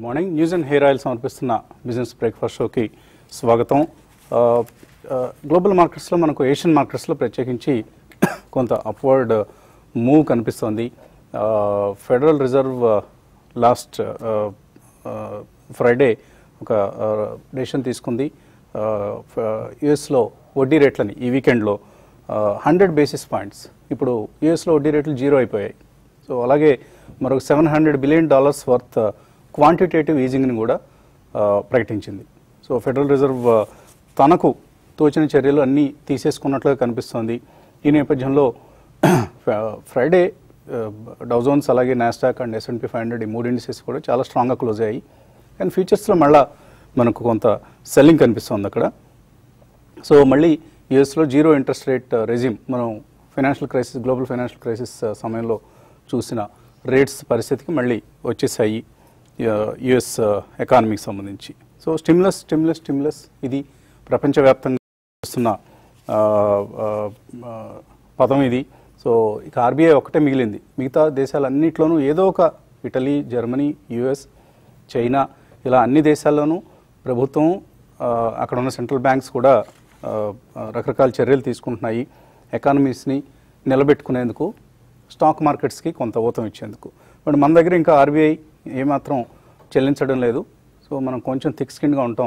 Morning news and hair oil సమర్పిస్తున్న business breakfast షోకి స్వాగతం ఆ, ఆ, గ్లోబల్ మార్కెట్స్లో మనకు ఏషియన్ మార్కెట్స్లో ప్రత్యేకించి కొంత అప్వర్డ్ మూవ్ కనిపిస్తోంది ఆ, ఫెడరల్ రిజర్వ్ లాస్ట్ ఆ, ఆ, ఫ్రైడే ఒక ఆ, డెసిషన్ తీసుకుంది యుఎస్లో వడ్డీ రేట్లని ఈ వీకెండ్లో హండ్రెడ్ బేసిస్ పాయింట్స్ ఇప్పుడు యుఎస్లో వడ్డీ రేట్లు జీరో అయిపోయాయి సో అలాగే మరొక seven hundred billion dollars worth quantitative ఈజింగ్ని కూడా ఆ, ప్రకటించింది సో ఫెడరల్ రిజర్వ్ ఆ, తనకు తోచిన చర్యలు అన్నీ తీసేసుకున్నట్లుగా కనిపిస్తోంది ఈ నేపథ్యంలో ఫ్రైడే డౌజోన్స్ అలాగే Nasdaq and S and P five hundred ఈ మూడు ఇండిసెస్ కూడా చాలా స్ట్రాంగ్గా క్లోజ్ అయ్యాయి కానీ ఫ్యూచర్స్లో మళ్ళా మనకు కొంత సెల్లింగ్ కనిపిస్తుంది అక్కడ సో మళ్ళీ యుఎస్లో జీరో ఇంట్రెస్ట్ రేట్ రెజిమ్ మనం financial crisis global financial crisis సమయంలో చూసిన రేట్స్ పరిస్థితికి మళ్ళీ వచ్చేసాయి యుఎస్ ఎకానమీకి సంబంధించి సో స్టిమ్యులస్ స్టిమ్యులస్ స్టిమ్యులస్ ఇది ప్రపంచవ్యాప్తంగా చేస్తున్న ఆ, ఆ, ఆ, పదం ఇది సో ఇక ఆర్బీఐ ఒకటే మిగిలింది మిగతా దేశాలన్నింటిలోనూ ఏదో ఒక ఇటలీ జర్మనీ యుఎస్ చైనా ఇలా అన్ని దేశాల్లోనూ ప్రభుత్వం ఆ, అక్కడ ఉన్న సెంట్రల్ బ్యాంక్స్ కూడా ఆ, ఆ, రకరకాల చర్యలు తీసుకుంటున్నాయి ఎకానమీస్ని నిలబెట్టుకునేందుకు స్టాక్ మార్కెట్స్కి కొంత ఊతం ఇచ్చేందుకు బట్ మన దగ్గర ఇంకా ఆర్బీఐ ఏమాత్రం చెల్లించడం లేదు సో మనం కొంచెం థిక్ స్కిన్గా ఉంటాం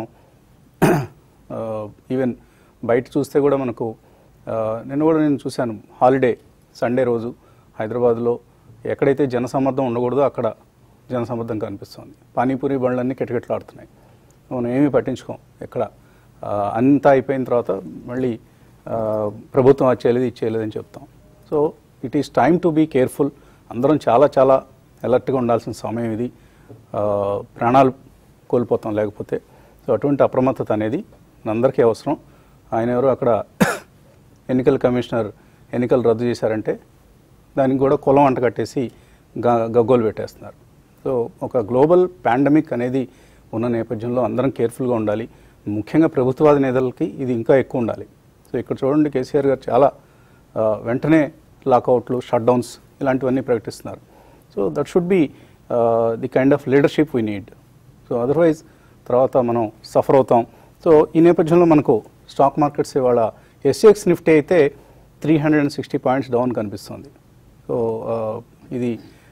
ఈవెన్ బయట చూస్తే కూడా మనకు ఆ, నిన్న కూడా నేను చూశాను హాలిడే సండే రోజు హైదరాబాద్లో ఎక్కడైతే జనసమ్మర్దం ఉండకూడదో అక్కడ జనసమ్మర్దం కనిపిస్తుంది పానీపూరి బండ్లన్నీ కిటకిటలాడుతున్నాయి మనం ఏమీ పట్టించుకోం ఎక్కడ ఆ, అంతా అయిపోయిన తర్వాత మళ్ళీ ఆ, ప్రభుత్వం అది చేయలేదు ఇది చేయలేదు అని చెప్తాం so it is time to be careful అందరం చాలా చాలా అలర్ట్గా ఉండాల్సిన సమయం ఇది ఆ, ప్రాణాలు కోల్పోతాం లేకపోతే సో అటువంటి అప్రమత్తత అనేది మనందరికీ అవసరం ఆయన ఎవరు అక్కడ ఎన్నికల కమిషనర్ ఎన్నికలు రద్దు చేశారంటే దానికి కూడా కులం అంట కట్టేసి గ గగ్గోలు పెట్టేస్తున్నారు సో ఒక గ్లోబల్ పాండమిక్ అనేది ఉన్న నేపథ్యంలో అందరం కేర్ఫుల్గా ఉండాలి ముఖ్యంగా ప్రభుత్వాది నేతలకి ఇది ఇంకా ఎక్కువ ఉండాలి సో ఇక్కడ చూడండి కేసీఆర్ గారు చాలా ఆ, వెంటనే లాకౌట్లు షట్ డౌన్స్ ఇలాంటివన్నీ ప్రకటిస్తున్నారు so that should be the kind of leadership we need so otherwise తర్వాత మనం సఫర్ అవుతాం సో ఈ నేపథ్యంలో మనకు స్టాక్ మార్కెట్స్ ఇవాళ ఎస్ఎక్స్ నిఫ్టీ అయితే three hundred and sixty points down కనిపిస్తుంది సో ఆ, ఇది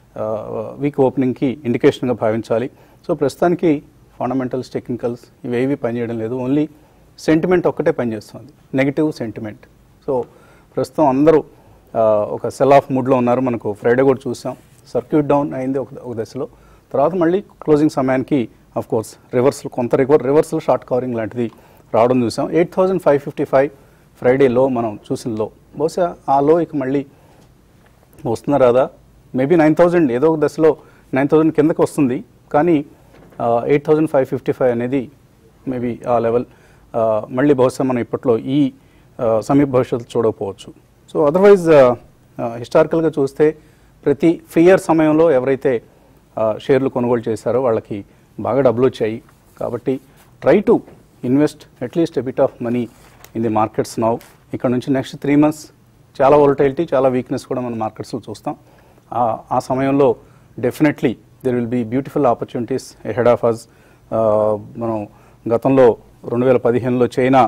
వీక్ ఓపెనింగ్కి ఇండికేషన్గా భావించాలి సో ప్రస్తుతానికి ఫండమెంటల్స్ టెక్నికల్స్ ఇవేవి పనిచేయడం లేదు ఓన్లీ సెంటిమెంట్ ఒక్కటే పనిచేస్తుంది నెగిటివ్ సెంటిమెంట్ సో ప్రస్తుతం అందరూ ఆ, ఒక సెల్ ఆఫ్ మూడ్లో ఉన్నారు మనకు ఫ్రైడే కూడా చూసాం సర్క్యూట్ డౌన్ అయింది ఒక ఒక దశలో తర్వాత మళ్ళీ క్లోజింగ్ సమయానికి ఆఫ్ కోర్స్ రివర్సల్ కొంత రివర్ రివర్సల్ షార్ట్ కవరింగ్ లాంటిది రావడం చూసాం eight thousand five fifty five Friday లో మనం చూసిన లో బహుశా ఆ లో ఇక మళ్ళీ వస్తుందా రాదా మేబీ నైన్ థౌజండ్ ఏదో ఒక దశలో నైన్ థౌజండ్ కిందకి వస్తుంది కానీ eight thousand five fifty five అనేది మేబీ ఆ లెవెల్ మళ్ళీ బహుశా మనం ఇప్పట్లో ఈ ఆ, సమీప భవిష్యత్తు చూడకపోవచ్చు సో అదర్వైజ్ హిస్టారికల్గా చూస్తే ప్రతి ఫియర్ సమయంలో ఎవరైతే ఆ, షేర్లు కొనుగోలు చేశారో వాళ్ళకి బాగా డబ్బులు వచ్చాయి కాబట్టి try to invest at least a bit of money in the markets now ఇక్కడ నుంచి నెక్స్ట్ త్రీ మంత్స్ చాలా వోలటైలిటీ చాలా వీక్నెస్ కూడా మనం మార్కెట్స్లో చూస్తాం ఆ- ఆ సమయంలో definitely there will be beautiful opportunities ahead of us మనం గతంలో రెండు వేల పదిహేనులో చైనా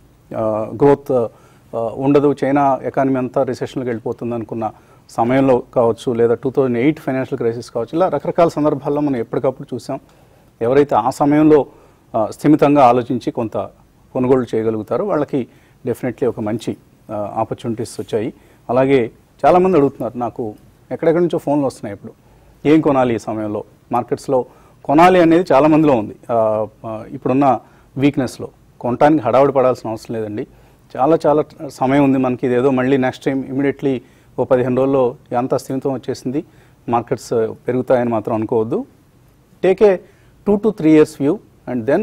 గ్రోత్ ఉండదు చైనా ఎకానమీ అంతా రిసెషన్లోకి వెళ్ళిపోతుంది అనుకున్న సమయంలో కావచ్చు లేదా two thousand eight financial crisis కావచ్చు ఇలా రకరకాల సందర్భాల్లో మనం ఎప్పటికప్పుడు చూసాం ఎవరైతే ఆ సమయంలో ఆ, స్థిమితంగా ఆలోచించి కొంత కొనుగోలు చేయగలుగుతారో వాళ్ళకి డెఫినెట్లీ ఒక మంచి ఆపర్చునిటీస్ వచ్చాయి అలాగే చాలామంది అడుగుతున్నారు నాకు ఎక్కడెక్కడి నుంచో ఫోన్లు వస్తున్నాయి ఇప్పుడు ఏం కొనాలి ఈ సమయంలో మార్కెట్స్లో కొనాలి అనేది చాలా మందిలో ఉంది ఆ, ఆ, ఇప్పుడున్న వీక్నెస్లో కొనటానికి హడావుడి పడాల్సిన అవసరం లేదండి చాలా చాలా సమయం ఉంది మనకి ఇదేదో మళ్ళీ నెక్స్ట్ టైం ఇమీడియట్లీ ఓ పదిహేను రోజుల్లో ఎంత స్థిమితం వచ్చేసింది మార్కెట్స్ పెరుగుతాయని మాత్రం అనుకోవద్దు take a two to three years view and then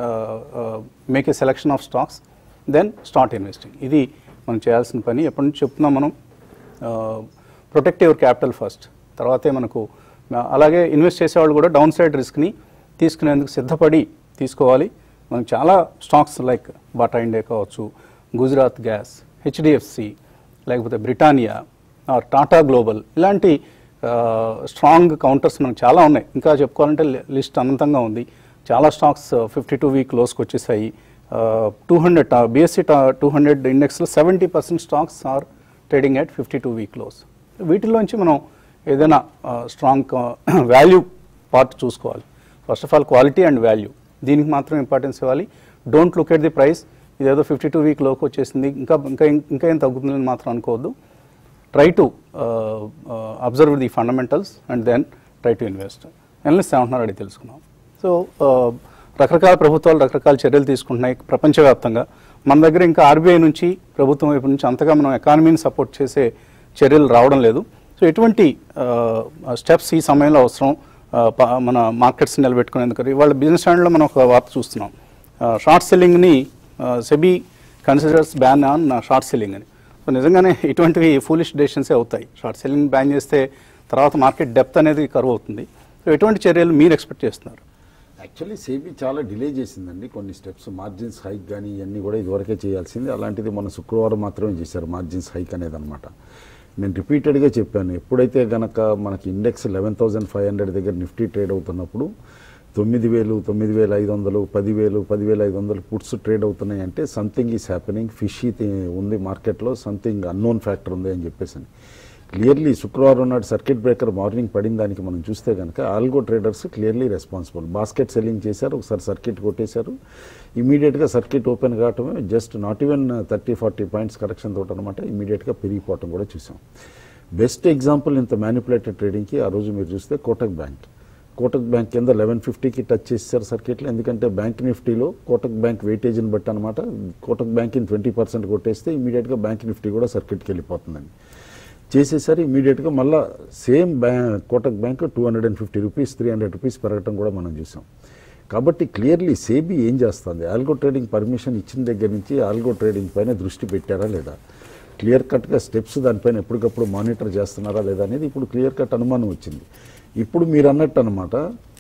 make a selection of stocks then start investing ఇది మనం చేయాల్సిన పని ఎప్పటి నుంచి చెప్తున్నాం మనం ప్రొటెక్ట్ యువర్ క్యాపిటల్ ఫస్ట్ తర్వాతే మనకు ఆ, అలాగే ఇన్వెస్ట్ చేసేవాళ్ళు కూడా డౌన్ సైడ్ రిస్క్ని తీసుకునేందుకు సిద్ధపడి తీసుకోవాలి మనకు చాలా స్టాక్స్ లైక్ బాటా ఇండియా కావచ్చు గుజరాత్ గ్యాస్ హెచ్డిఎఫ్సి లేకపోతే బ్రిటానియా ఆర్ టాటా గ్లోబల్ ఇలాంటి స్ట్రాంగ్ కౌంటర్స్ మనకు చాలా ఉన్నాయి ఇంకా చెప్పుకోవాలంటే లిస్ట్ అనంతంగా ఉంది చాలా స్టాక్స్ ఫిఫ్టీ టూ వీక్ లోస్కి వచ్చేసాయి two hundred BSE two hundred ఇండెక్స్లో seventy percent stocks are trading at fifty two week lows వీటిలోంచి మనం ఏదైనా స్ట్రాంగ్ వాల్యూ పార్ట్ చూసుకోవాలి first of all quality and value దీనికి మాత్రం ఇంపార్టెన్స్ ఇవ్వాలి don't look at the price ఇదేదో ఫిఫ్టీ టూ వీక్ లోకి వచ్చేసింది ఇంకా ఇంకా ఇంకా ఏం తగ్గుతుందని మాత్రం అనుకోవద్దు try to observe the fundamentals and then try to invest analyst ఏమంటున్నారు అడిగి తెలుసుకున్నాం సో రకరకాల ప్రభుత్వాలు రకరకాల చర్యలు తీసుకుంటున్నాయి ప్రపంచవ్యాప్తంగా మన దగ్గర ఇంకా ఆర్బీఐ నుంచి ప్రభుత్వం వైపు నుంచి అంతగా మనం ఎకానమీని సపోర్ట్ చేసే చర్యలు రావడం లేదు సో ఎటువంటి స్టెప్స్ ఈ సమయంలో అవసరం ఆ, ప- మన మార్కెట్స్ నిలబెట్టుకునేందుకు ఇవాళ బిజినెస్ స్టాండ్లో మనం ఒక వార్త చూస్తున్నాం షార్ట్ సెల్లింగ్ని SEBI considers ban on short selling అని సో నిజంగానే ఇటువంటివి ఫూలిష్ డెసిషన్సే అవుతాయి షార్ట్ సెల్లింగ్ బ్యాన్ చేస్తే తర్వాత మార్కెట్ డెప్త్ అనేది కరువు అవుతుంది సో ఎటువంటి చర్యలు మీరు ఎక్స్పెక్ట్ చేస్తున్నారు యాక్చువల్లీ సేబీ చాలా డిలే చేసిందండి కొన్ని స్టెప్స్ మార్జిన్స్ హైక్ కానీ ఇవన్నీ కూడా ఇదివరకే చేయాల్సింది అలాంటిది మొన్న శుక్రవారం మాత్రమే చేశారు మార్జిన్స్ హైక్ అనేది అనమాట నేను రిపీటెడ్గా చెప్పాను ఎప్పుడైతే గనక మనకి index eleven thousand five hundred దగ్గర నిఫ్టీ ట్రేడ్ అవుతున్నప్పుడు తొమ్మిది వేలు తొమ్మిది వేల ఐదు వందలు పదివేలు పదివేల ఐదు వందలు పుట్స్ ట్రేడ్ అవుతున్నాయి అంటే సంథింగ్ ఈస్ హ్యాపెనింగ్ ఫిష్ ఉంది మార్కెట్లో సంథింగ్ అన్నోన్ ఫ్యాక్టర్ ఉంది అని చెప్పేసి క్లియర్లీ శుక్రవారం నాడు సర్క్యూట్ బ్రేకర్ మార్నింగ్ పడిన దానికి మనం చూస్తే కనుక algo traders clearly responsible basket selling చేశారు ఒకసారి సర్క్యూట్ కొట్టేశారు ఇమీడియట్గా సర్క్యూట్ ఓపెన్ కావటమే just not even thirty forty points correction తోట అనమాట ఇమీడియట్గా పెరిగిపోవటం కూడా చూసాం బెస్ట్ ఎగ్జాంపుల్ ఇంత మ్యానిపులేటెడ్ ట్రేడింగ్కి ఆ రోజు మీరు చూస్తే కోటక్ బ్యాంక్ కోటక్ బ్యాంక్ కింద లెవెన్ ఫిఫ్టీకి టచ్ చేశారు సర్క్యూట్లో ఎందుకంటే బ్యాంక్ నిఫ్టీలో కోటక్ బ్యాంక్ వెయిటేజ్ని బట్టి అనమాట కోటక్ బ్యాంక్ని ట్వంటీ పర్సెంట్ కొట్టేస్తే ఇమీడియట్గా బ్యాంక్ నిఫ్టీ కూడా సర్క్యూట్కి వెళ్ళిపోతుందండి చేసేసరి ఇమీడియట్గా మళ్ళీ సేమ్ బ్యా Kotak bank two hundred and fifty rupees three hundred rupees పెరగటం కూడా మనం చూసాం కాబట్టి క్లియర్లీ సేబీ ఏం చేస్తుంది ఆల్గో ట్రేడింగ్ పర్మిషన్ ఇచ్చిన దగ్గర నుంచి ఆల్గో ట్రేడింగ్ పైన దృష్టి పెట్టారా లేదా క్లియర్ కట్గా స్టెప్స్ దానిపైన ఎప్పటికప్పుడు మానిటర్ చేస్తున్నారా లేదా అనేది ఇప్పుడు క్లియర్ కట్ అనుమానం వచ్చింది ఇప్పుడు మీరు అన్నట్టు అనమాట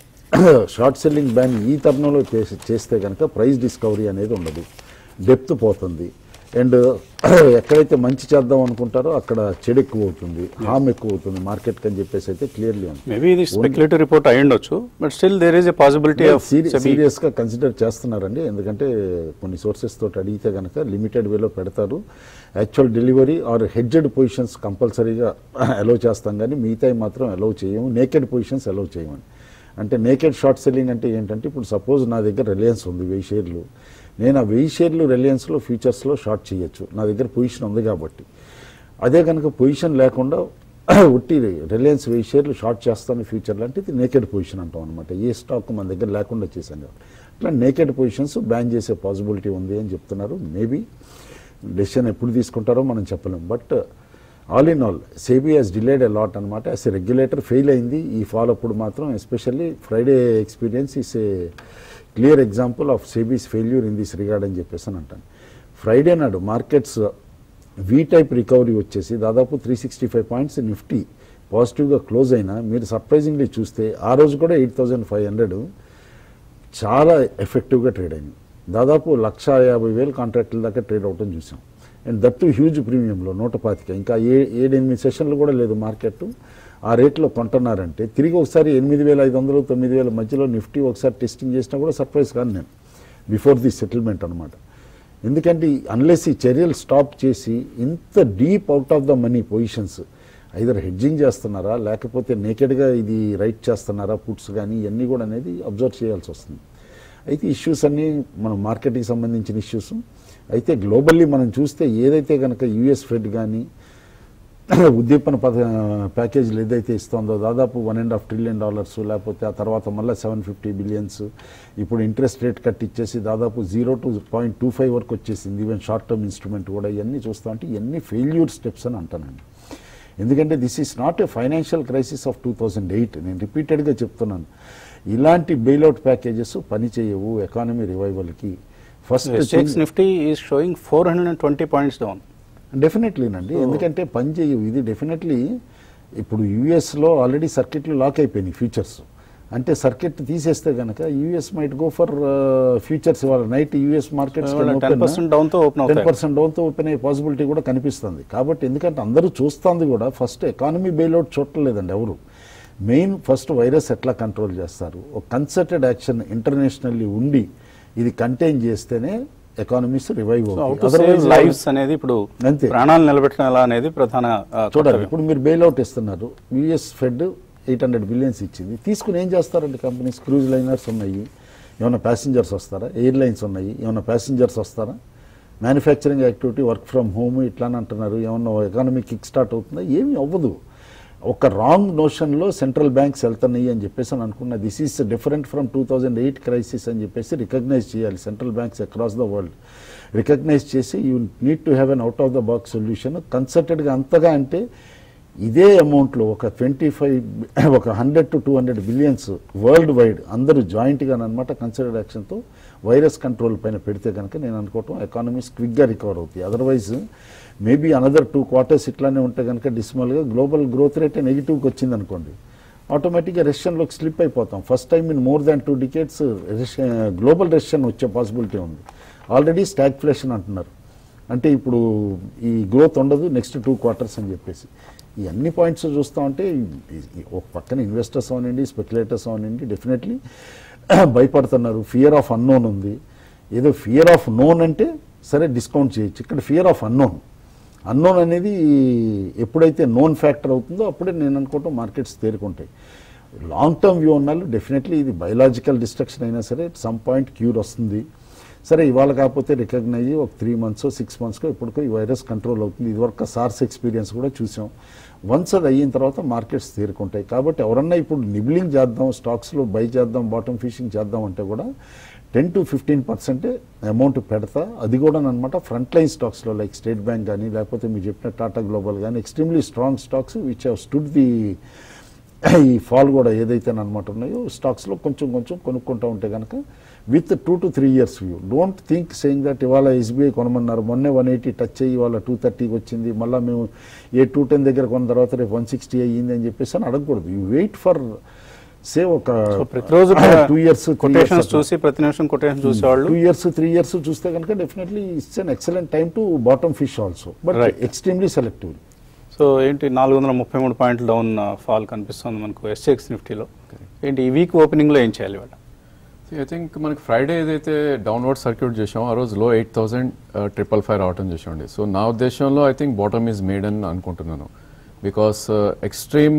షార్ట్ సెల్లింగ్ బ్యాన్ ఈ తరుణంలో చేసి చేస్తే కనుక ప్రైస్ డిస్కవరీ అనేది ఉండదు డెప్త్ పోతుంది అండ్ ఎక్కడైతే మంచి చేద్దాం అనుకుంటారో అక్కడ చెడు ఎక్కువ అవుతుంది హామ్ ఎక్కువ అవుతుంది మార్కెట్కి అని చెప్పేసి అయితే క్లియర్లీ ఉంది మేబీ ఇది స్పెక్యులేటివ్ రిపోర్ట్ అయి ఉండొచ్చు but still there is a possibility of serious గా కన్సిడర్ చేస్తున్నారండి ఎందుకంటే కొన్ని సోర్సెస్ తోటి అడిగితే కనుక లిమిటెడ్ వేలో పెడతారు actual delivery or hedged positions కంపల్సరీగా అలౌ చేస్తాం కానీ మిగతాయి మాత్రం అలౌ చేయము నేకెడ్ పొజిషన్స్ అలౌ చేయమని అంటే నేకెడ్ షార్ట్ సెల్లింగ్ అంటే ఏంటంటే ఇప్పుడు సపోజ్ నా దగ్గర రిలయన్స్ ఉంది వెయ్యి షేర్లు నేను ఆ వెయ్యి షేర్లు రిలయన్స్లో ఫ్యూచర్స్లో షార్ట్ చేయొచ్చు నా దగ్గర పొజిషన్ ఉంది కాబట్టి అదే కనుక పొజిషన్ లేకుండా ఉట్టి రిలయన్స్ వెయ్యి షేర్లు షార్ట్ చేస్తాను ఫ్యూచర్లో అంటే ఇది నేకెడ్ పొజిషన్ అంటాం అనమాట ఏ స్టాక్ మన దగ్గర లేకుండా చేశాను కాబట్టి ఇట్లా నేకెడ్ పొజిషన్స్ బ్యాన్ చేసే పాసిబిలిటీ ఉంది అని చెప్తున్నారు మేబీ డెసిషన్ ఎప్పుడు తీసుకుంటారో మనం చెప్పలేం but all in all SEBI has delayed a lot అనమాట యాజ్ ఎ రెగ్యులేటర్ ఫెయిల్ అయింది ఈ ఫాల్ అప్పుడు మాత్రం especially Friday experience is a clear example of SEBI's failure in this regard అని చెప్పేసి అని అంటాను ఫ్రైడే నాడు మార్కెట్స్ వి టైప్ రికవరీ వచ్చేసి దాదాపు three sixty five points Nifty పాజిటివ్గా క్లోజ్ అయినా మీరు సర్ప్రైజింగ్లీ చూస్తే ఆ రోజు కూడా ఎయిట్ థౌజండ్ ఫైవ్ హండ్రెడ్ చాలా ఎఫెక్టివ్గా ట్రేడ్ అయింది దాదాపు లక్ష యాభై వేలు కాంట్రాక్టుల దాకా ట్రేడ్ అవటం చూసాం అండ్ దట్టు హ్యూజ్ ప్రీమియంలో నూట పాతిక ఇంకా ఏ ఏడెనిమిది సెషన్లు కూడా లేదు మార్కెట్ ఆ రేట్లో కొంటున్నారంటే తిరిగి ఒకసారి ఎనిమిది వేల ఐదు వందలు తొమ్మిది వేల మధ్యలో నిఫ్టీ ఒకసారి టెస్టింగ్ చేసినా కూడా సర్ప్రైజ్ కాదు నేను బిఫోర్ ది సెటిల్మెంట్ అనమాట ఎందుకంటే అన్లెస్ ఈ చర్యలు స్టాప్ చేసి ఇంత deep out of the money positions either hedging చేస్తున్నారా లేకపోతే నేకెడ్గా ఇది రైట్ చేస్తున్నారా పుట్స్ కానీ ఇవన్నీ కూడా అనేది అబ్జర్వ్ చేయాల్సి వస్తుంది అయితే ఇష్యూస్ అన్నీ మన మార్కెట్కి సంబంధించిన ఇష్యూస్ అయితే గ్లోబల్లీ మనం చూస్తే ఏదైతే కనుక యుఎస్ ఫెడ్ కానీ ఉద్దీపన పథ ప్యాకేజీలు ఏదైతే ఇస్తుందో దాదాపు one and half trillion dollars లేకపోతే ఆ తర్వాత మళ్ళీ సెవెన్ ఫిఫ్టీ బిలియన్స్ ఇప్పుడు ఇంట్రెస్ట్ రేట్ కట్ ఇచ్చేసి దాదాపు zero to point two five వరకు వచ్చేసింది ఈవెన్ షార్ట్ టర్మ్ ఇన్స్ట్రుమెంట్ కూడా ఇవన్నీ చూస్తూ ఉంటే ఇవన్నీ ఫెయిల్యూర్ స్టెప్స్ అని అంటానండి ఎందుకంటే this is not a financial crisis of two thousand eight నేను రిపీటెడ్గా చెప్తున్నాను ఇలాంటి బెయిల్అవుట్ ప్యాకేజెస్ పనిచేయవు ఎకానమీ రివైవల్కి first Sensex Nifty is showing four hundred and twenty points down డెఫినెట్లీనండి ఎందుకంటే పని చేయవు ఇది డెఫినెట్లీ ఇప్పుడు యూఎస్లో ఆల్రెడీ సర్క్యూట్లు లాక్ అయిపోయినాయి ఫ్యూచర్స్ అంటే సర్కిట్ తీసేస్తే కనుక US might go for futures ఇవాళ నైట్ యూఎస్ మార్కెట్స్ ఇవాళ 10% down తో open టెన్ అవుతాయి. పర్సెంట్ డౌన్తో ఓపెన్ అయ్యే పాసిబిలిటీ కూడా కనిపిస్తుంది కాబట్టి ఎందుకంటే అందరూ చూస్తుంది కూడా ఫస్ట్ ఎకానమీ బెయిల్అవుట్ చూడలేదండి ఎవరు మెయిన్ ఫస్ట్ వైరస్ ఎట్లా కంట్రోల్ చేస్తారు ఒక కన్సర్టెడ్ యాక్షన్ ఇంటర్నేషనల్లీ ఉండి ఇది కంటైన్ చేస్తేనే economies revive out save lives అనేది ఇప్పుడు అంతే. ప్రాణాలు నిలబెట్టడం ఎలా అనేది ప్రధాన ఆ, చూడండి కర్తవ్యం. ఇప్పుడు మీరు బెయిల్అవుట్ ఇస్తున్నారు US Fed eight hundred billions ఇచ్చింది తీసుకుని ఏం చేస్తారండి కంపెనీస్ క్రూజ్ లైనర్స్ ఉన్నాయి ఏమైనా ప్యాసింజర్స్ వస్తారా ఎయిర్లైన్స్ ఉన్నాయి ఏమైనా ప్యాసింజర్స్ వస్తారా manufacturing activity work from home ఇట్లా అని అంటున్నారు ఏమన్నా ఎకానమీ కిక్ స్టార్ట్ అవుతుందా ఏమీ అవ్వదు ఒక రాంగ్ నోషన్లో సెంట్రల్ బ్యాంక్స్ వెళ్తున్నాయి అని చెప్పేసి అని అనుకున్నా this is different from two thousand eight crisis అని చెప్పేసి రికగ్నైజ్ చేయాలి central banks across the world recognise చేసి you need to have an out of the box solution కన్సల్టెడ్గా అంతగా అంటే ఇదే అమౌంట్లో ఒక ట్వంటీ ఫైవ్ ఒక hundred to two hundred billions world wide అందరూ జాయింట్గా అనమాట కన్సిడర్డ్ యాక్షన్తో వైరస్ కంట్రోల్ పైన పెడితే కనుక నేను అనుకోవటం ఎకానమీస్ క్విక్గా రికవర్ అవుతాయి otherwise maybe another two quarters ఇట్లానే ఉంటే కనుక డిస్మల్గా గ్లోబల్ గ్రోత్ రేట్ నెగిటివ్కి వచ్చింది అనుకోండి ఆటోమేటిక్గా రెషన్లోకి స్లిప్ అయిపోతాం first time in more than two decades global recession వచ్చే పాసిబిలిటీ ఉంది ఆల్రెడీ స్టాగ్ఫ్లేషన్ అంటున్నారు అంటే ఇప్పుడు ఈ గ్రోత్ ఉండదు నెక్స్ట్ టూ క్వార్టర్స్ అని చెప్పేసి ఈ అన్ని పాయింట్స్ చూస్తూ ఉంటే ఈ- ఈ ఒక పక్కన ఇన్వెస్టర్స్ అవనండి స్పెక్యులేటర్స్ అవనండి డెఫినెట్లీ భయపడుతున్నారు ఫియర్ ఆఫ్ అన్నోన్ ఉంది ఏదో ఫియర్ ఆఫ్ నోన్ అంటే సరే డిస్కౌంట్ చేయొచ్చు ఇక్కడ ఫియర్ ఆఫ్ అన్నోన్ అన్నోన్ అనేది ఎప్పుడైతే నోన్ ఫ్యాక్టర్ అవుతుందో అప్పుడే నేను అనుకోవటం మార్కెట్స్ తేరుకుంటాయి లాంగ్ టర్మ్ వ్యూ ఉన్నాళ్ళు డెఫినెట్లీ ఇది బయలాజికల్ డిస్ట్రక్షన్ అయినా సరే సమ్ పాయింట్ క్యూర్ వస్తుంది సరే ఇవాళ కాకపోతే రికగ్నైజ్ ఒక త్రీ మంత్స్ సిక్స్ మంత్స్కో ఎప్పటికో ఈ వైరస్ కంట్రోల్ అవుతుంది ఇదివరకు సార్స్ ఎక్స్పీరియన్స్ కూడా చూసాం వన్స్ అది అయిన తర్వాత మార్కెట్స్ తేరుకుంటాయి కాబట్టి ఎవరన్నా ఇప్పుడు నిబ్లింగ్ చేద్దాం స్టాక్స్లో బై చేద్దాం బాటమ్ ఫిషింగ్ చేద్దాం అంటే కూడా టెన్ టు ఫిఫ్టీన్ పర్సెంటే అమౌంట్ పెడతా అది కూడా అనమాట ఫ్రంట్ లైన్ స్టాక్స్లో లైక్ స్టేట్ బ్యాంక్ కానీ లేకపోతే మీరు చెప్పిన టాటా గ్లోబల్ కానీ extremely strong stocks which have stood the ఈ ఫాల్ కూడా ఏదైతే అనమాట ఉన్నాయో స్టాక్స్లో కొంచెం కొంచెం కొనుక్కుంటూ ఉంటే కనుక with two to three years view don't think saying that ఇవాళ ఎస్బీఐ కొనమన్నారు మొన్నే వన్ ఎయిటీ టచ్ అయ్యి ఇవాళ టూ థర్టీకి వచ్చింది మళ్ళీ మేము ఏ టూ టెన్ దగ్గర కొన్న తర్వాత రేపు వన్ సిక్స్టీ అయ్యింది అని చెప్పేసి అని అడగకూడదు యూ వెయిట్ ఫర్ సే ఒక సో ప్రతిరోజు టూ ఇయర్స్ కొటేషన్స్ చూసి ప్రతి నిమిషం కొటేషన్ చూసేవాళ్ళు టూ ఇయర్స్ త్రీ ఇయర్స్ చూస్తే కనుక definitely it's an excellent time to bottom fish also but Right. Extremely selective so ఏంటి నాలుగు వందల ముప్పై మూడు పాయింట్లు డౌన్ ఫాల్ కనిపిస్తుంది మనకు ఎస్ఎక్స్ నిఫ్టీలో ఏంటి ఈ వీక్ ఓపెనింగ్లో ఏం చేయాలి ఇవాళ ఐ థింక్ మనకి ఫ్రైడే ఏదైతే డౌన్వర్డ్ సర్క్యూట్ చేసామో ఆ రోజు లో ఎయిట్ థౌసండ్ ట్రిపుల్ ఫైవ్ రావటం చేసామండి సో నా ఉద్దేశంలో I think bottom is made అని అనుకుంటున్నాను because extreme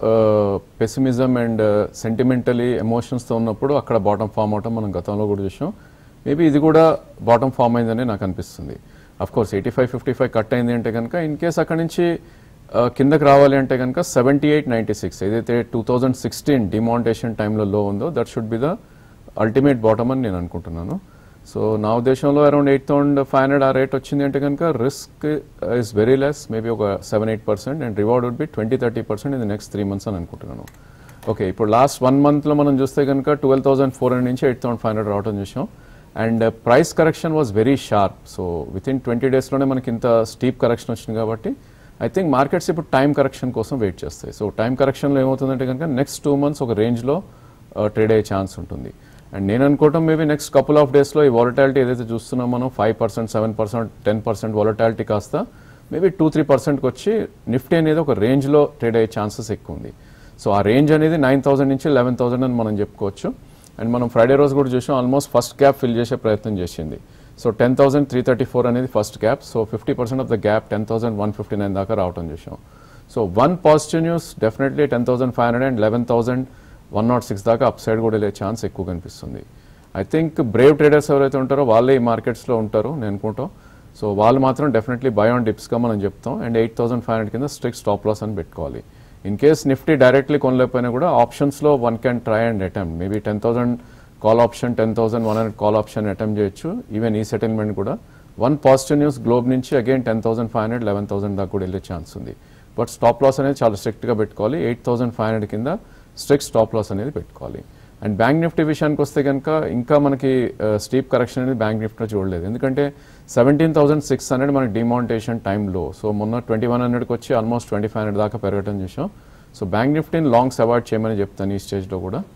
pessimism and sentimentally ఎమోషన్స్తో ఉన్నప్పుడు అక్కడ బాటమ్ ఫామ్ అవటం మనం గతంలో కూడా చూసాం మేబీ ఇది కూడా బాటమ్ ఫామ్ అయిందని నాకు అనిపిస్తుంది of course eighty five fifty five cut అయింది అంటే కనుక ఇన్ కేస్ అక్కడ నుంచి ఆ, కిందకి రావాలి అంటే కనుక సెవెంటీ ఎయిట్ నైంటీ సిక్స్ ఏదైతే టూ థౌజండ్ సిక్స్టీన్ డిమాంటేషన్ టైంలో లో ఉందో that should be the ultimate bottom అని నేను అనుకుంటున్నాను సో నా ఉద్దేశంలో around eight thousand five hundred ఆ రేట్ వచ్చింది అంటే కనుక risk is very less maybe ఒక seven eight percent and reward would be twenty thirty percent in the next three months అని అనుకుంటున్నాను ఓకే ఇప్పుడు లాస్ట్ వన్ మంత్లో మనం చూస్తే కనుక ట్వెల్వ్ థౌసండ్ ఫోర్ హండ్రెడ్ నుంచి ఎయిట్ థౌసండ్ ఫైవ్ హండ్రెడ్ రావడం చూసాం and price correction was very sharp so within twenty డేస్లోనే మనకి ఇంత స్టీప్ కరెక్షన్ వచ్చింది కాబట్టి ఐ థింక్ మార్కెట్స్ ఇప్పుడు టైం కరెక్షన్ కోసం వెయిట్ చేస్తాయి సో టైం కరెక్షన్లో ఏమవుతుందంటే కనుక నెక్స్ట్ టూ మంత్స్ ఒక రేంజ్లో ట్రేడ్ అయ్యే ఛాన్స్ ఉంటుంది అండ్ నేను అనుకోవటం మేబీ నెక్స్ట్ కపుల్ ఆఫ్ డేస్లో ఈ వాలటాలిటీ ఏదైతే చూస్తున్నాం మనం five percent seven percent ten percent volatility కాస్త మేబీ టూ త్రీ పర్సెంట్కి వచ్చి నిఫ్టీ అనేది ఒక రేంజ్లో ట్రేడ్ అయ్యే ఛాన్సెస్ ఎక్కువ ఉంది సో ఆ రేంజ్ అనేది నైన్ థౌసండ్ నుంచి లెవెన్ థౌసండ్ అని మనం చెప్పుకోవచ్చు అండ్ మనం ఫ్రైడే రోజు కూడా చూసాం ఆల్మోస్ట్ ఫస్ట్ గ్యాప్ ఫిల్ చేసే ప్రయత్నం చేసింది so ten thousand three thirty four అనేది first gap so fifty percent of the gap ten thousand one fifty nine దాకా రావడం చూసాం so one positive news definitely ten thousand five hundred and eleven thousand one not six దాకా upside కూడా వెళ్ళే chance ఎక్కువ కనిపిస్తుంది I think Brave traders ఎవరైతే ఉంటారో వాళ్ళే ఈ మార్కెట్స్లో ఉంటారు నేను అనుకుంటాం సో వాళ్ళు మాత్రం డెఫినెట్లీ బై ఆన్ డిప్స్గా మనం చెప్తాం and eight thousand five hundred కింద స్ట్రిక్ట్ స్టాప్ లాస్ అని పెట్టుకోవాలి ఇన్ కేస్ నిఫ్టీ డైరెక్ట్లీ కొనలేకపోయినా కూడా ఆప్షన్స్లో one can try and attempt maybe ten thousand call option ten thousand one hundred call option attempt చేయొచ్చు ఈవెన్ ఈ సెటిల్మెంట్ కూడా one positive news globe నుంచి again ten thousand five hundred eleven thousand దాకా కూడా వెళ్ళే ఛాన్స్ ఉంది but stop loss అనేది చాలా స్ట్రిక్ట్గా పెట్టుకోవాలి ఎయిట్ థౌసండ్ ఫైవ్ హండ్రెడ్ కింద స్ట్రిక్ట్ స్టాప్ లాస్ అనేది పెట్టుకోవాలి అండ్ బ్యాంక్ నిఫ్టీ విషయానికి వస్తే కనుక ఇంకా మనకి స్టీప్ కరెక్షన్ అనేది బ్యాంక్ నిఫ్టీలో చూడలేదు ఎందుకంటే సెవెంటీన్ థౌసండ్ సిక్స్ హండ్రెడ్ మనకి డిమాంటేషన్ టైంలో సో మొన్న ట్వంటీ వన్ హండ్రెడ్కి వచ్చి ఆల్మోస్ట్ ట్వంటీ ఫైవ్ హండ్రెడ్ దాకా పెరగడం చూసాం సో బ్యాంక్ నిఫ్టీని లాంగ్స్ అవాయిడ్ చేయమని చెప్తాను ఈ స్టేజ్లో కూడా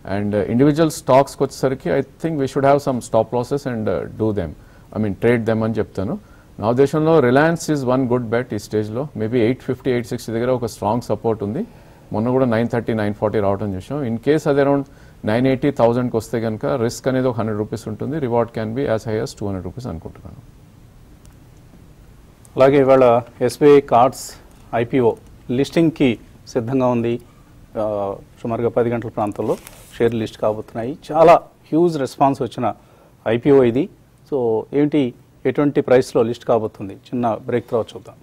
అండ్ ఇండివిజువల్ స్టాక్స్కి వచ్చేసరికి I think we should have some stop losses and do them I mean trade them అని చెప్తాను నా ఉద్దేశంలో Reliance is one good bet ఈ స్టేజ్లో maybe eight fifty eight sixty దగ్గర ఒక స్ట్రాంగ్ సపోర్ట్ ఉంది మొన్న కూడా నైన్ థర్టీ నైన్ ఫార్టీ రావడం చూసాం ఇన్ కేస్ అది అరౌండ్ నైన్ ఎయిటీ థౌసండ్కి వస్తే కనుక రిస్క్ అనేది ఒక హండ్రెడ్ రూపీస్ ఉంటుంది reward can be as high as two hundred rupees అనుకుంటున్నాను అలాగే ఇవాళ ఎస్బీఐ కార్డ్స్ ఐపీఓ లిస్టింగ్కి సిద్ధంగా ఉంది ఆ, సుమారుగా పది గంటల ప్రాంతంలో షేర్ లిస్ట్ కాబోతున్నాయి చాలా హ్యూజ్ రెస్పాన్స్ వచ్చిన ఐపీఓ ఇది సో ఏంటి ఎటువంటి ప్రైస్లో లిస్ట్ కాబోతుంది చిన్న బ్రేక్ తర్వాత చూద్దాం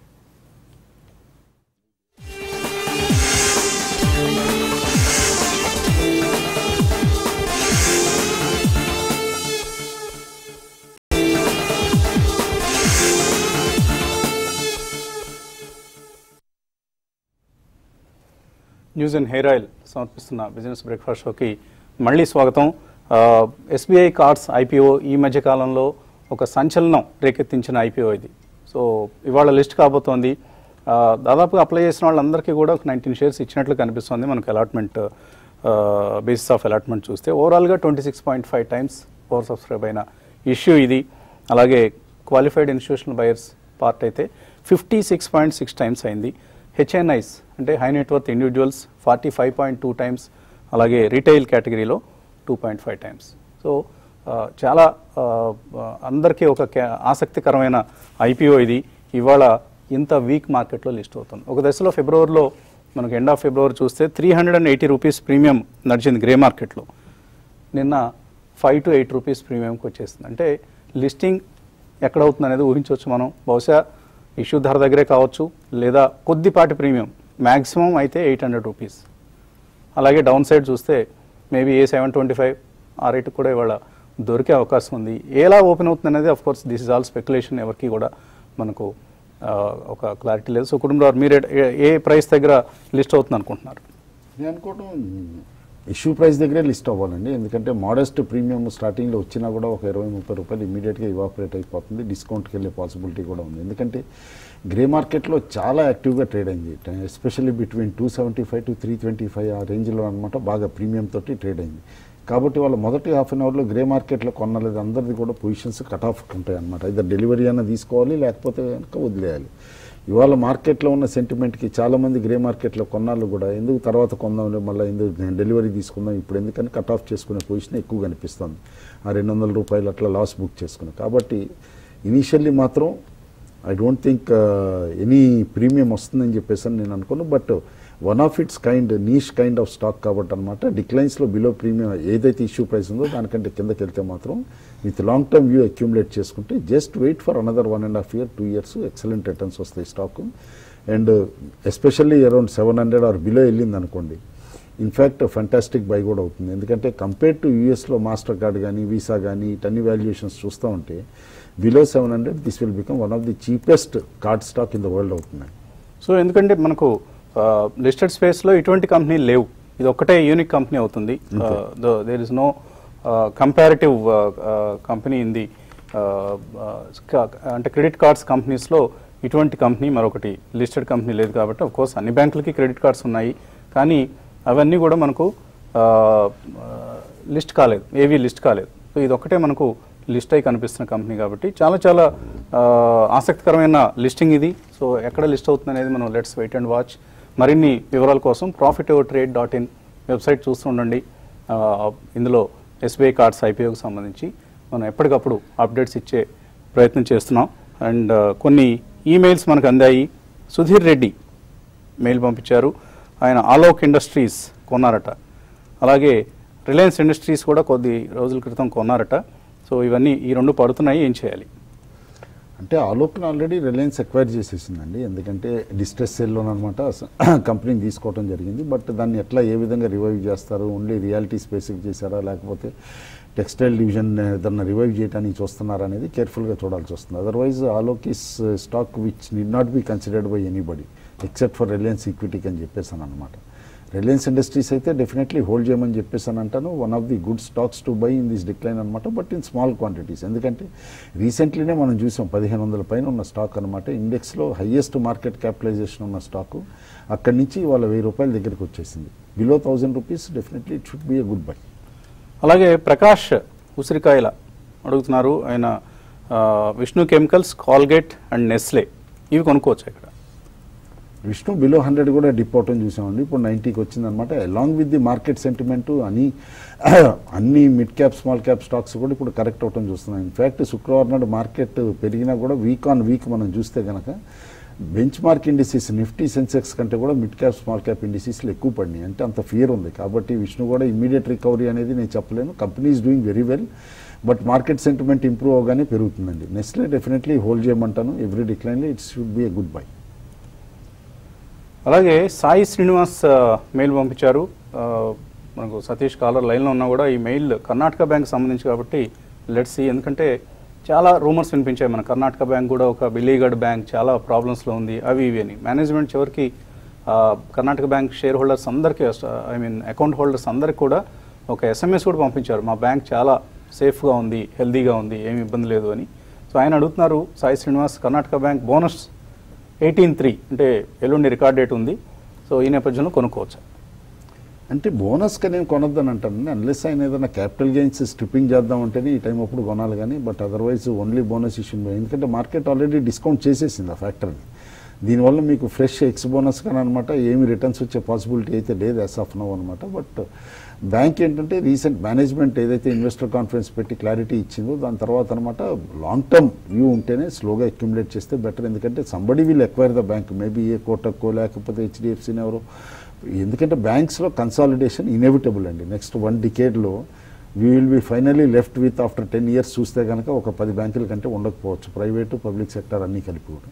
న్యూస్ అండ్ హెయిర్ ఆయిల్ సమర్పిస్తున్న బిజినెస్ బ్రేక్ఫాస్ట్ షోకి మళ్ళీ స్వాగతం ఎస్బీఐ కార్డ్స్ ఐపీఓ ఈ మధ్య కాలంలో ఒక సంచలనం రేకెత్తించిన ఐపీఓ ఇది సో ఇవాళ లిస్ట్ కాబోతోంది ఆ, దాదాపుగా అప్లై చేసిన వాళ్ళందరికీ కూడా ఒక నైన్టీన్ షేర్స్ ఇచ్చినట్లు కనిపిస్తుంది మనకు అలాట్మెంట్ బేసిస్ ఆఫ్ అలాట్మెంట్ చూస్తే ఓవరాల్గా twenty six point five times over subscribe అయిన ఇష్యూ ఇది అలాగే క్వాలిఫైడ్ ఇన్స్టిట్యూషనల్ బయర్స్ పార్ట్ అయితే fifty six point six times అయింది హెచ్ఎన్ఐస్ అంటే high net worth individuals forty five point two times అలాగే రీటైల్ కేటగిరీలో two point five times so ఆ, చాలా ఆ, ఆ, అందరికీ ఒక క్యా- ఆసక్తికరమైన ఐపీఓ ఇది ఇవాళ ఇంత వీక్ మార్కెట్లో లిస్ట్ అవుతుంది ఒక దశలో ఫిబ్రవరిలో మనకు ఎండ్ ఆఫ్ ఫిబ్రవరి చూస్తే three hundred and eighty rupees premium నడిచింది గ్రే మార్కెట్లో నిన్న ఫైవ్ టు ఎయిట్ రూపీస్ ప్రీమియంకి వచ్చేసింది అంటే లిస్టింగ్ ఎక్కడ అవుతుంది అనేది ఊహించవచ్చు మనం బహుశా ఇష్యూ ధర దగ్గరే కావచ్చు లేదా కొద్దిపాటి ప్రీమియం మ్యాక్సిమం అయితే ఎయిట్ హండ్రెడ్ రూపీస్ అలాగే డౌన్ సైడ్ చూస్తే maybe a seven twenty five ఆ రేటు కూడా ఇవాళ దొరికే అవకాశం ఉంది ఎలా ఓపెన్ అవుతుంది అనేది of course this is all speculation ఎవరికి కూడా మనకు ఆ, ఒక క్లారిటీ లేదు సో కుటుంబం మీరు ఏ- ఏ ప్రైస్ దగ్గర లిస్ట్ అవుతుంది అనుకుంటున్నారు నేను అనుకోవటం ఇష్యూ ప్రైస్ దగ్గరే లిస్ట్ అవ్వాలండి ఎందుకంటే మోడెస్ట్ ప్రీమియం స్టార్టింగ్లో వచ్చినా కూడా ఒక ఇరవై ముప్పై రూపాయలు ఇమీడియట్గా ఇవాపరేట్ అయిపోతుంది డిస్కౌంట్కి వెళ్ళే పాసిబిలిటీ కూడా ఉంది ఎందుకంటే గ్రే మార్కెట్లో చాలా యాక్టివ్గా ట్రేడ్ అయింది especially between two seventy five to three twenty five ఆ రేంజ్లో అనమాట బాగా ప్రీమియం తోటి ట్రేడ్ అయింది కాబట్టి వాళ్ళ మొదటి హాఫ్ అన్ అవర్లో గ్రే మార్కెట్లో కొన్నలేదు అందరిది కూడా పొజిషన్స్ కట్ ఆఫ్ ఉంటాయి అనమాట ఇద్దరు డెలివరీ అయినా తీసుకోవాలి లేకపోతే కనుక వదిలేయాలి ఇవాళ మార్కెట్లో ఉన్న సెంటిమెంట్కి చాలామంది గ్రే మార్కెట్లో కొన్నాళ్ళు కూడా ఎందుకు తర్వాత కొందాంలే మళ్ళీ ఎందుకు డెలివరీ తీసుకుందాం ఇప్పుడు ఎందుకని కట్ ఆఫ్ చేసుకునే పొజిషన్ ఎక్కువ కనిపిస్తుంది ఆ రెండు వందల రూపాయలు అట్లా లాస్ బుక్ చేసుకుని కాబట్టి ఇనీషియల్లీ మాత్రం I don't think any premium వస్తుందని చెప్పేసి అని నేను అనుకోను but one of its kind niche kind of stock కాబట్టి అనమాట డిక్లైన్స్లో బిలో ప్రీమియం ఏదైతే ఇష్యూ ప్రైస్ ఉందో దానికంటే కిందకి వెళ్తే మాత్రం with long term view accumulate చేసుకుంటే just wait for another one and half year two years excellent returns వస్తాయి stock and especially around seven hundred or below వెళ్ళింది అనుకోండి ఇన్ఫ్యాక్ట్ ఫంటాస్టిక్ బై కూడా అవుతుంది ఎందుకంటే కంపేర్ టు యూఎస్లో మాస్టర్ కార్డ్ కానీ Visa కానీ ఇటన్ని వాల్యుయేషన్స్ చూస్తూ ఉంటే below seven hundred this will become one of the cheapest card stock in the world అవుతుంది సో ఎందుకంటే మనకు లిస్టెడ్ స్పేస్లో ఇటువంటి కంపెనీలు లేవు ఇది ఒక్కటే యూనిక్ కంపెనీ అవుతుంది there is no comparative company in the అంటే క్రెడిట్ కార్డ్స్ కంపెనీస్లో ఇటువంటి కంపెనీ మరొకటి లిస్టెడ్ కంపెనీ లేదు కాబట్టి అఫ్ కోర్స్ అన్ని బ్యాంకులకి క్రెడిట్ కార్డ్స్ ఉన్నాయి కానీ అవన్నీ కూడా మనకు లిస్ట్ కాలేదు ఏవి లిస్ట్ కాలేదు సో ఇది ఒక్కటే మనకు లిస్ట్ అయి కనిపిస్తున్న కంపెనీ కాబట్టి చాలా చాలా ఆ, ఆసక్తికరమైన లిస్టింగ్ ఇది సో ఎక్కడ లిస్ట్ అవుతుంది అనేది మనం లెట్స్ వెయిట్ అండ్ వాచ్ మరిన్ని వివరాల కోసం profit over trade dot in website చూస్తూ ఉండండి ఆ, ఇందులో ఎస్బీఐ కార్డ్స్ ఐపీఓకి సంబంధించి మనం ఎప్పటికప్పుడు అప్డేట్స్ ఇచ్చే ప్రయత్నం చేస్తున్నాం అండ్ కొన్ని ఈమెయిల్స్ మనకు అందాయి సుధీర్ రెడ్డి మెయిల్ పంపించారు ఆయన ఆలోక్ ఇండస్ట్రీస్ కొన్నారట అలాగే రిలయన్స్ ఇండస్ట్రీస్ కూడా కొద్ది రోజుల క్రితం కొన్నారట సో ఇవన్నీ ఈ రెండు పడుతున్నాయి ఏం చేయాలి అంటే ఆలోచన ఆల్రెడీ రిలయన్స్ ఎక్వైర్ చేసేసిందండి ఎందుకంటే డిస్ట్రెస్ సెల్లో అనమాట కంపెనీని తీసుకోవడం జరిగింది బట్ దాన్ని ఎట్లా ఏ విధంగా రివైవ్ చేస్తారు ఓన్లీ రియాలిటీ స్పెసిఫిక్ చేశారా లేకపోతే టెక్స్టైల్ డివిజన్ ఏదన్నా రివైవ్ చేయడానికి చూస్తున్నారా అనేది కేర్ఫుల్గా చూడాల్సి వస్తుంది otherwise Alok is stock which need not be considered by anybody except for Reliance ఈక్విటీకి అని చెప్పేసాను అనమాట రిలయన్స్ ఇండస్ట్రీస్ అయితే డెఫినెట్లీ హోల్డ్ చేయమని చెప్పేసి అని అంటాను one of the good stocks to buy in this decline అనమాట బట్ ఇన్ స్మాల్ క్వాంటిటీస్ ఎందుకంటే రీసెంట్లీనే మనం చూసాం పదిహేను వందల పైన ఉన్న స్టాక్ అనమాట ఇండెక్స్లో హయ్యెస్ట్ మార్కెట్ క్యాపిటలైజేషన్ ఉన్న స్టాకు అక్కడి నుంచి వాళ్ళ వెయ్యి రూపాయల దగ్గరికి వచ్చేసింది below thousand rupees definitely it should be a good buy అలాగే ప్రకాష్ ఉసిరికాయల అడుగుతున్నారు ఆయన ఆ, Vishnu Chemicals Colgate and Nestle ఇవి కొనుక్కోవచ్చు ఇక్కడ విష్ణు బిలో హండ్రెడ్ కూడా డిప్ అవటం చూసామండి ఇప్పుడు నైంటీకి వచ్చిందనమాట along with the market sentiment అని అన్ని mid cap small cap stocks కూడా ఇప్పుడు కరెక్ట్ అవటం చూస్తున్నాం ఇన్ఫ్యాక్ట్ శుక్రవారం నాడు మార్కెట్ పెరిగినా కూడా వీక్ ఆన్ వీక్ మనం చూస్తే కనుక benchmark indices Nifty Sensex కంటే కూడా మిడ్ క్యాప్ స్మాల్ క్యాప్ ఇండిసీస్లు ఎక్కువ పడినాయి అంటే అంత ఫియర్ ఉంది కాబట్టి విష్ణు కూడా ఇమీడియట్ రికవరీ అనేది నేను చెప్పలేను company is doing very well but market sentiment improve అవగానే పెరుగుతుందండి నెక్స్ట్ డెఫినెట్లీ హోల్డ్ చేయమంటాను every decline it's should be a good buy అలాగే సాయి శ్రీనివాస్ ఆ, మెయిల్ పంపించారు ఆ, మనకు సతీష్ కాలర్ లైన్లో ఉన్నా కూడా ఈ మెయిల్ కర్ణాటక బ్యాంక్ సంబంధించి కాబట్టి లెట్స్ ఎందుకంటే చాలా రూమర్స్ వినిపించాయి మన కర్ణాటక బ్యాంక్ కూడా ఒక బిల్లీగఢ్ బ్యాంక్ చాలా ప్రాబ్లమ్స్లో ఉంది అవి ఇవి అని మేనేజ్మెంట్ చివరికి ఆ, కర్ణాటక బ్యాంక్ షేర్ హోల్డర్స్ అందరికీ ఐ మీన్ అకౌంట్ హోల్డర్స్ అందరికీ కూడా ఒక ఎస్ఎంఎస్ కూడా పంపించారు మా బ్యాంక్ చాలా సేఫ్గా ఉంది హెల్దీగా ఉంది ఏమి ఇబ్బంది లేదు అని సో ఆయన అడుగుతున్నారు Sai Srinivas Karnataka Bank bonus eighteen three అంటే ఎల్లుండి రికార్డ్ డేట్ ఉంది సో ఈ నేపథ్యంలో కొనుక్కోవచ్చు అంటే బోనస్గా నేను కొనొద్దని అంటాను అన్లెస్ ఆయన ఏదైనా క్యాపిటల్ గెయిన్స్ స్ట్రిప్పింగ్ చేద్దాం అంటేనే ఈ టైం అప్పుడు కొనాలి కానీ but otherwise only bonus issue ఎందుకంటే మార్కెట్ ఆల్రెడీ డిస్కౌంట్ చేసేసింది ఆ ఫ్యాక్టర్ని దీనివల్ల మీకు ఫ్రెష్ ఎక్స్ బోనస్ కానీ అనమాట ఏమి రిటర్న్స్ వచ్చే పాసిబిలిటీ అయితే లేదు యాజ్ ఆఫ్ నో అనమాట బట్ బ్యాంక్ ఏంటంటే రీసెంట్ మేనేజ్మెంట్ ఏదైతే ఇన్వెస్టర్ కాన్ఫరెన్స్ పెట్టి క్లారిటీ ఇచ్చిందో దాని తర్వాత అనమాట లాంగ్ టర్మ్ వ్యూ ఉంటేనే స్లోగా అక్యుములేట్ చేస్తే బెటర్ ఎందుకంటే somebody will acquire the bank maybe a కోటక్కో లేకపోతే హెచ్డిఎఫ్సీని ఎవరో ఎందుకంటే బ్యాంక్స్లో కన్సాలిడేషన్ ఇన్ఎవిటబుల్ అండి నెక్స్ట్ వన్ డికేడ్లో we will be finally left with after ten years చూస్తే కనుక ఒక పది బ్యాంకుల కంటే ఉండకపోవచ్చు ప్రైవేటు పబ్లిక్ సెక్టర్ అన్నీ కలిపి కూడా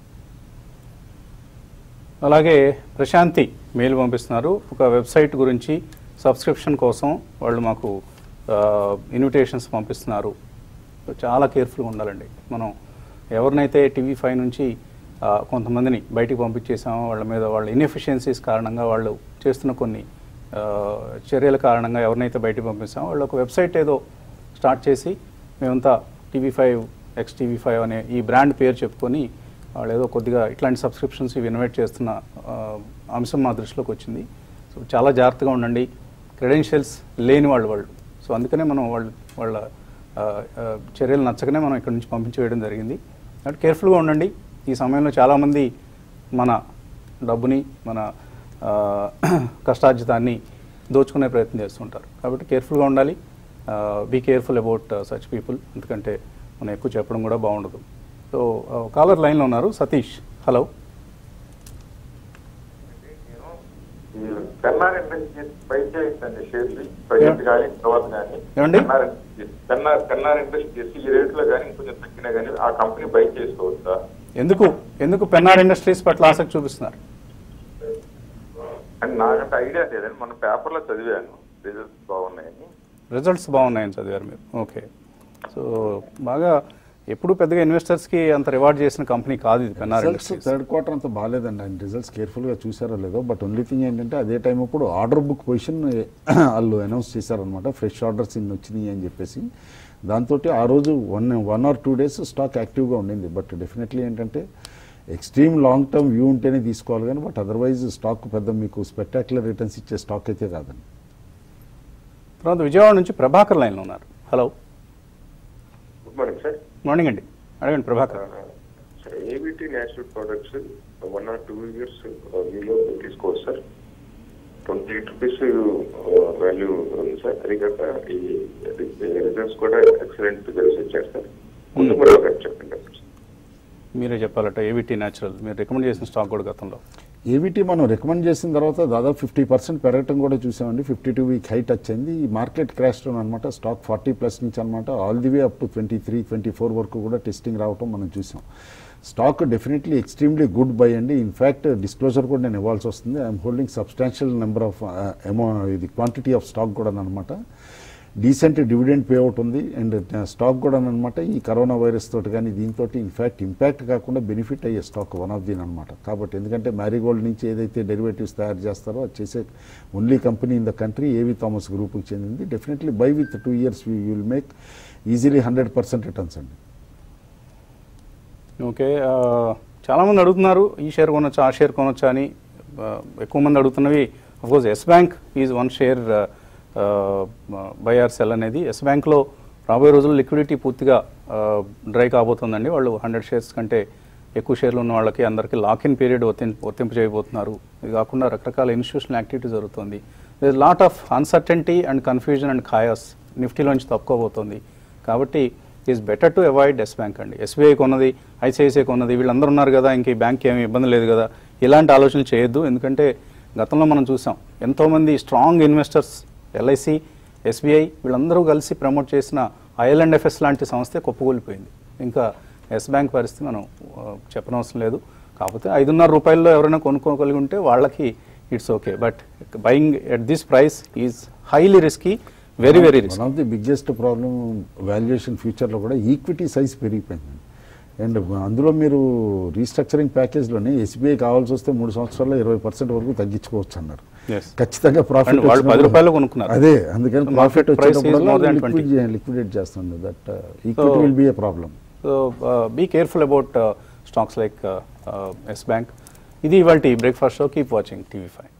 అలాగే ప్రశాంతి మెయిల్ పంపిస్తున్నారు ఒక వెబ్సైట్ గురించి సబ్స్క్రిప్షన్ కోసం వాళ్ళు మాకు ఇన్విటేషన్స్ పంపిస్తున్నారు చాలా కేర్ఫుల్గా ఉండాలండి మనం ఎవరినైతే టీవీ ఫైవ్ నుంచి ఆ, కొంతమందిని బయటికి పంపించేసామో వాళ్ళ మీద వాళ్ళ ఇన్ఎఫిషియన్సీస్ కారణంగా వాళ్ళు చేస్తున్న కొన్ని ఆ, చర్యల కారణంగా ఎవరినైతే బయటికి పంపిస్తామో వాళ్ళు ఒక వెబ్సైట్ ఏదో స్టార్ట్ చేసి మేమంతా TV five X TV five అనే ఈ బ్రాండ్ పేరు చెప్పుకొని వాళ్ళు ఏదో కొద్దిగా ఇట్లాంటి సబ్స్క్రిప్షన్స్ ఇవి ఇన్వైట్ చేస్తున్న ఆ, అంశం మా దృష్టిలోకి వచ్చింది సో చాలా జాగ్రత్తగా ఉండండి క్రెడెన్షియల్స్ లేని వాళ్ళు వాళ్ళు సో అందుకనే మనం వాళ్ళు వాళ్ళ ఆ, ఆ, చర్యలు నచ్చకనే మనం ఇక్కడ నుంచి పంపించి వేయడం జరిగింది కాబట్టి కేర్ఫుల్గా ఉండండి ఈ సమయంలో చాలామంది మన డబ్బుని మన ఆ, కష్టార్జితాన్ని దోచుకునే ప్రయత్నం చేస్తుంటారు కాబట్టి కేర్ఫుల్గా ఉండాలి be careful about such people ఎందుకంటే మనం ఎక్కువ చెప్పడం కూడా బాగుండదు సో కాలర్ లైన్లో ఉన్నారు సతీష్ హలో పెన్నార్ ఇండస్ట్రీస్ పై చేయించండి షేర్లు ప్రజెంట్ కానీ తర్వాత కానీ ఏమండి? పెన్నార్ ఇండస్ట్రీస్ పెన్నార్ పెన్నార్ ఇండస్ట్రీస్ ఈ రేట్ లో కానీ ఇంకొంచెం తగ్గినా కానీ ఆ కంపెనీ బై చేసుకోవచ్చా ఎందుకు ఎందుకు పెన్నార్ ఇండస్ట్రీస్ పట్ల ఆసక్తి చూపిస్తున్నారు అని నాకంటే ఐడియా లేదండి మన పేపర్లో చదివాను రిజల్ట్స్ బాగున్నాయని రిజల్ట్స్ బాగున్నాయని చదివారు మీరు ఓకే సో బాగా ఎప్పుడు పెద్దగా ఇన్వెస్టర్స్కి అంత రివార్డ్ చేసిన కంపెనీ కాదు ఇది Pennar results Industries third quarter అంత బాగాలేదండి ఆయన రిజల్ట్స్ కేర్ఫుల్గా చూసారో లేదో బట్ ఓన్లీ థింగ్ ఏంటంటే అదే టైం అప్పుడు ఆర్డర్ బుక్ పొజిషన్ వాళ్ళు అనౌన్స్ చేశారనమాట ఫ్రెష్ ఆర్డర్స్ ఇన్ని వచ్చినాయి అని చెప్పేసి దాంతో ఆ రోజు one one or two days stock యాక్టివ్గా ఉండింది బట్ డెఫినెట్లీ ఏంటంటే ఎక్స్ట్రీమ్ లాంగ్ టర్మ్ వ్యూ ఉంటేనే తీసుకోవాలి కానీ బట్ అదర్వైజ్ స్టాక్ పెద్ద మీకు స్పెక్టాక్యులర్ రిటర్న్స్ ఇచ్చే స్టాక్ అయితే కాదండి తర్వాత విజయవాడ నుంచి ప్రభాకర్ లైన్లో ఉన్నారు hello good morning sir morning అండి అడగండి Prabhakar sir ABT natural products one or two years మీలో తీసుకోవచ్చు sir twenty eight rupees value ఉంది సార్ అది కాక ఈ రిజల్ట్స్ కూడా ఎక్సలెంట్ రిజల్ట్స్ ఇచ్చారు సార్ ముందు మరో ఒకటి చెప్పండి సార్ మీరే చెప్పాలట ఏవిటీ న్యాచురల్ మీరు రికమెండ్ చేసిన స్టాక్ కూడా గతంలో ఏవిటీ మనం రికమెండ్ చేసిన తర్వాత దాదాపు ఫిఫ్టీ పర్సెంట్ పెరగటం కూడా చూసామండి ఫిఫ్టీ టూ వీక్ హైట్ వచ్చింది ఈ మార్కెట్ క్రాష్లో అనమాట స్టాక్ ఫార్టీ ప్లస్ నుంచి అనమాట all the way up to twenty three twenty four వరకు కూడా టెస్టింగ్ రావటం మనం చూసాం stock definitely extremely good buy అండి ఇన్ఫ్యాక్ట్ డిస్క్లోజర్ కూడా నేను ఇవ్వాల్సి వస్తుంది I'm holding substantial number of అమౌ ఇది క్వాంటిటీ ఆఫ్ స్టాక్ కూడా అనమాట డీసెంట్ డివిడెండ్ పే అవుట్ ఉంది అండ్ స్టాక్ కూడా అనమాట ఈ కరోనా వైరస్ తోటి కానీ దీంతో ఇన్ఫ్యాక్ట్ ఇంపాక్ట్ కాకుండా బెనిఫిట్ అయ్యే స్టాక్ వన్ ఆఫ్ దీన్ అనమాట కాబట్టి ఎందుకంటే మ్యారీగోల్డ్ నుంచి ఏదైతే డెరివేటివ్స్ తయారు చేస్తారో అది చేసే only company in the country AV Thomas గ్రూప్కి చెందింది definitely buy with two years we will make easily hundred percent returns అండి ఓకే ఆ, చాలామంది అడుగుతున్నారు ఈ షేర్ కొనొచ్చా ఆ షేర్ కొనొచ్చా అని ఆ, ఎక్కువ మంది అడుగుతున్నవి of course Yes Bank is one share buy or sell అనేది ఎస్ బ్యాంక్లో రాబోయే రోజుల్లో లిక్విడిటీ పూర్తిగా డ్రై కాబోతుందండి వాళ్ళు హండ్రెడ్ షేర్స్ కంటే ఎక్కువ షేర్లు ఉన్న వాళ్ళకి అందరికీ లాక్ ఇన్ పీరియడ్ వర్తింపు వర్తింపు చేయబోతున్నారు ఇది కాకుండా రకరకాల ఇన్స్టిట్యూషనల్ యాక్టివిటీ జరుగుతుంది this lot of uncertainty and confusion and chaos నిఫ్టీలోంచి తప్పుకోబోతోంది కాబట్టి is better to avoid Yes Bank అండి ఎస్బీఐ కొన్నది ఐసిఐసిఐ కొన్నది వీళ్ళందరూ ఉన్నారు కదా ఇంక ఈ బ్యాంక్ ఏమి ఇబ్బంది లేదు కదా ఇలాంటి ఆలోచనలు చేయొద్దు ఎందుకంటే గతంలో మనం చూసాం ఎంతోమంది స్ట్రాంగ్ ఇన్వెస్టర్స్ ఎల్ఐసి ఎస్బీఐ వీళ్ళందరూ కలిసి ప్రమోట్ చేసిన ఐఎల్ఎండ్ ఎఫ్ఎస్ లాంటి సంస్థే కుప్పకూలిపోయింది ఇంకా ఎస్ బ్యాంక్ పరిస్థితి మనం ఆ, చెప్పనవసరం లేదు కాకపోతే ఐదున్నర రూపాయల్లో ఎవరైనా కొనుక్కోగలిగి ఉంటే వాళ్ళకి it's okay but buying at this price is highly risky very very risk one of the biggest problem valuation ఫ్యూచర్లో కూడా ఈక్విటీ సైజ్ పెరిగిపోయింది అండ్ అందులో మీరు రీస్ట్రక్చరింగ్ ప్యాకేజ్లోనే ఎస్బీఐ కావాల్సి వస్తే మూడు సంవత్సరాల్లో ఇరవై పర్సెంట్ వరకు తగ్గించుకోవచ్చు అన్నారు Yes. ఖచ్చితంగా ప్రాఫిట్ And వాళ్ళు పది రూపాయలు కొనుక్కున్నారు. అదే అందుకని Market profit price is more than 20. Liquidate చేస్తుంది that equity will be a problem so be careful about stocks like Yes Bank ఇది ఇవాళ breakfast show keep watching TV five